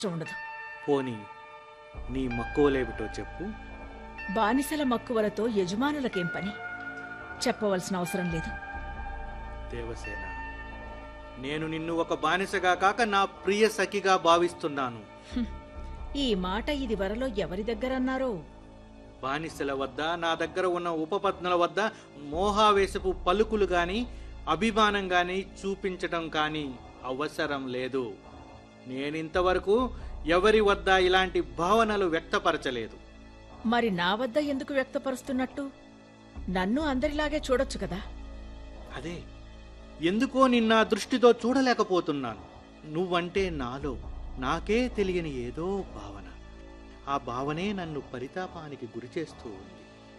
ఇష్టం ఉండదు పోనీ నీ మక్కువలేమిటో చెప్పు బానిసల మక్కువలతో యజమానులకేం పని చెప్పవలసిన అవసరం లేదు దేవసేన నేను నిన్ను ఒక బానిసగా కాక నా ప్రియ సఖిగా భావిస్తున్నాను హ్మ్. ఈ మాట ఇది వరలో ఎవరి దగ్గరన్నారో బానిసల వద్ద నా దగ్గర ఉన్న ఉపపత్నుల వద్ద మోహావేశపు పలుకులు గాని అభిమానం గాని చూపించటం కానీ అవసరం లేదు నేనింతవరకు ఎవరి వద్ద ఇలాంటి భావనలు వ్యక్తపరచలేదు మరి నా వద్ద ఎందుకు వ్యక్తపరుస్తున్నట్టు నన్ను అందరిలాగే చూడొచ్చు కదా అదే ఎందుకో నిన్న దృష్టితో చూడలేకపోతున్నాను నువ్వంటే నాలో నాకే తెలియని ఏదో భావన ఆ భావనే నన్ను పరితాపానికి గురిచేస్తూ ఉంది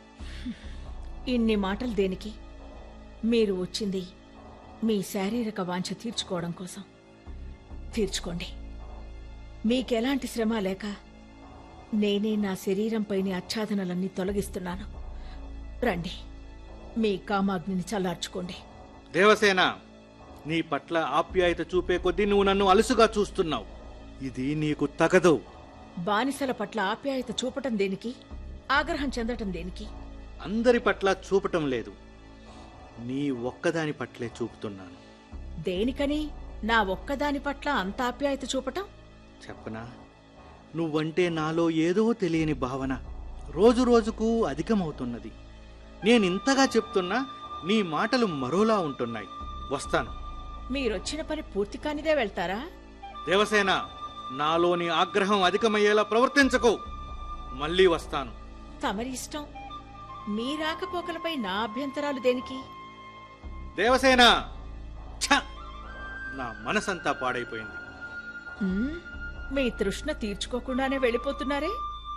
ఇన్ని మాటలు దేనికి మీరు వచ్చింది మీ శారీరక వాంఛ తీర్చుకోవడం కోసం తీర్చుకోండి మీకెలాంటి శ్రమ లేక నేనే నా శరీరంపైని ఆచ్ఛాదనలన్నీ తొలగిస్తున్నాను రండి మీ కామాగ్నిని చల్లార్చుకోండి దేవసేన నీ పట్ల ఆప్యాయత చూపే కొద్దీ నువ్వు నన్ను అలుసుగా చూస్తున్నావు ఇది నీకు తగదు బానిసల పట్ల ఆప్యాయత చూపటం దేనికి ఆగ్రహం చెందటం దేనికి అందరి పట్ల చూపటం లేదు నీ ఒక్కదాని పట్లే చూపుతున్నాను దేనికని నా ఒక్కదాని పట్ల అంత ఆప్యాయత చూపటం చెప్పనా నువ్వంటే నాలో ఏదో తెలియని భావన రోజు రోజుకు అధికమవుతున్నది నేనింతగా చెప్తున్నా నీ మాటలు మరోలా ఉంటున్నాయి వస్తాను మీరొచ్చిన పని పూర్తి కానిదే వెళ్తారా దేవసేన నాలోని ఆగ్రహం అధికమయ్యేలా ప్రవర్తించకు మళ్ళీ వస్తాను తమరి ఇష్టం మీ రాకపోకలపై నా అభ్యంతరాలు దేనికి దేవసేన ఛ! నా మనసంతా పాడైపోయింది ఉమ్, మీ తృష్ణ తీర్చుకోకుండానే వెళ్ళిపోతున్నారే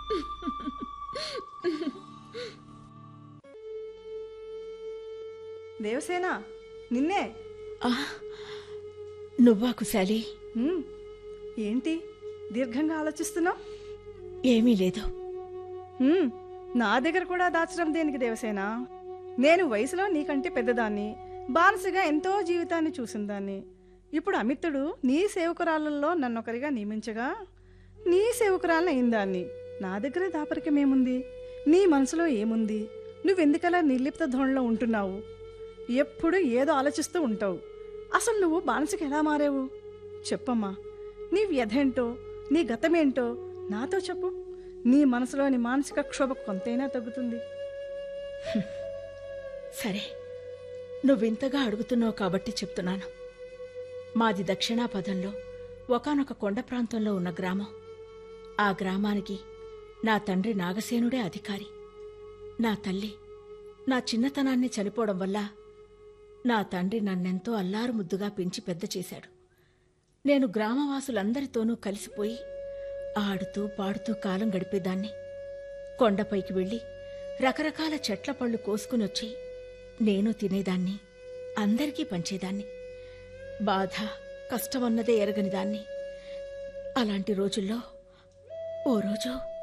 దేవసేన నిన్నే ఆ, నువ్వా కుశాలి హ్మ్. ఏంటి దీర్ఘంగా ఆలోచిస్తున్నావు ఏమీ లేదు నా దగ్గర కూడా దాచడం దేనికి దేవసేన నేను వయసులో నీకంటే పెద్దదాన్ని బానిసగా ఎంతో జీవితాన్ని చూసిందాన్ని ఇప్పుడు అమితుడు నీ సేవకురాళ్ళల్లో నన్నొకరిగా నియమించగా నీ సేవకురాలను అయిందాన్ని నా దగ్గర దాపరికమేముంది నీ మనసులో ఏముంది నువ్వెందుకలా నిర్లిప్త ధోరణిలో ఉంటున్నావు ఎప్పుడు ఏదో ఆలోచిస్తూ ఉంటావు అసలు నువ్వు బానిసకి ఎలా మారావు చెప్పమ్మా నీ వ్యధేంటో నీ గతమేంటో నాతో చెప్పు నీ మనసులోని మానసిక క్షోభ కొంతైనా తగ్గుతుంది సరే నువ్వింతగా అడుగుతున్నావు కాబట్టి చెప్తున్నాను మాది దక్షిణాపథంలో ఒకానొక కొండ ప్రాంతంలో ఉన్న గ్రామం ఆ గ్రామానికి నా తండ్రి నాగసేనుడే అధికారి నా తల్లి నా చిన్నతనాన్ని చనిపోవడం వల్ల నా తండ్రి నన్నెంతో అల్లారు ముద్దుగా పెంచి పెద్ద చేశాడు నేను గ్రామవాసులందరితోనూ కలిసిపోయి ఆడుతూ పాడుతూ కాలం గడిపేదాన్ని కొండపైకి వెళ్ళి రకరకాల చెట్ల పళ్ళు కోసుకునొచ్చి నేను తినేదాన్ని అందరికీ పంచేదాన్ని బాధ కష్టమన్నదే ఎరగని దాన్ని అలాంటి రోజుల్లో ఓ రోజు